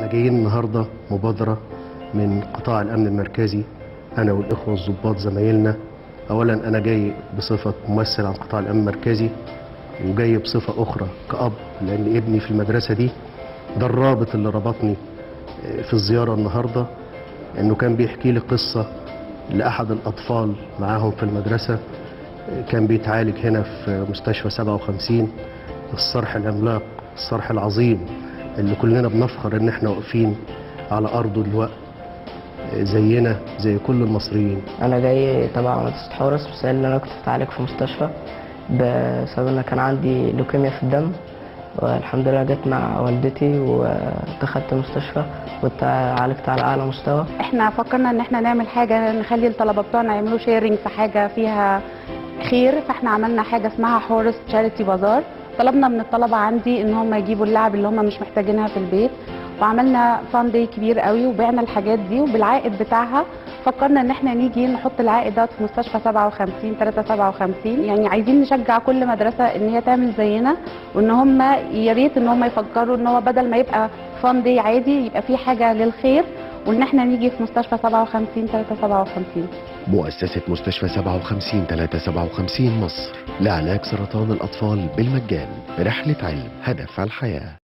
احنا جايين النهارده مبادره من قطاع الامن المركزي انا والاخوه الضباط زمايلنا اولا انا جاي بصفه ممثل عن قطاع الامن المركزي وجاي بصفه اخرى كاب لان ابني في المدرسه دي ده الرابط اللي ربطني في الزياره النهارده انه كان بيحكي لي قصه لاحد الاطفال معاهم في المدرسه كان بيتعالج هنا في مستشفى 57 الصرح العملاق الصرح العظيم اللي كلنا بنفخر ان احنا واقفين على ارضه دلوقتي زينا زي كل المصريين انا جاي تبع مدرسه حورس بس اللي انا كنت بتعالج في مستشفى بسبب ان كان عندي لوكيميا في الدم والحمد لله جت مع والدتي ودخلت المستشفى واتعالجت على اعلى مستوى احنا فكرنا ان احنا نعمل حاجه نخلي الطلبه بتوعنا يعملوا شيرنج في حاجه فيها خير فاحنا عملنا حاجه اسمها حورس تشاريتي بازار طلبنا من الطلبه عندي ان هم يجيبوا اللعب اللي هم مش محتاجينها في البيت وعملنا فان داي كبير قوي وبعنا الحاجات دي وبالعائد بتاعها فكرنا ان احنا نيجي نحط العائد ده في مستشفى 57 357 يعني عايزين نشجع كل مدرسه ان هي تعمل زينا وان هم يا ريت ان هم يفكروا ان هو بدل ما يبقى فان داي عادي يبقى في حاجه للخير وان احنا نيجي في مستشفى 57 357 مؤسسة مستشفى 57 357 مصر لعلاج سرطان الأطفال بالمجان رحلة علم هدف الحياة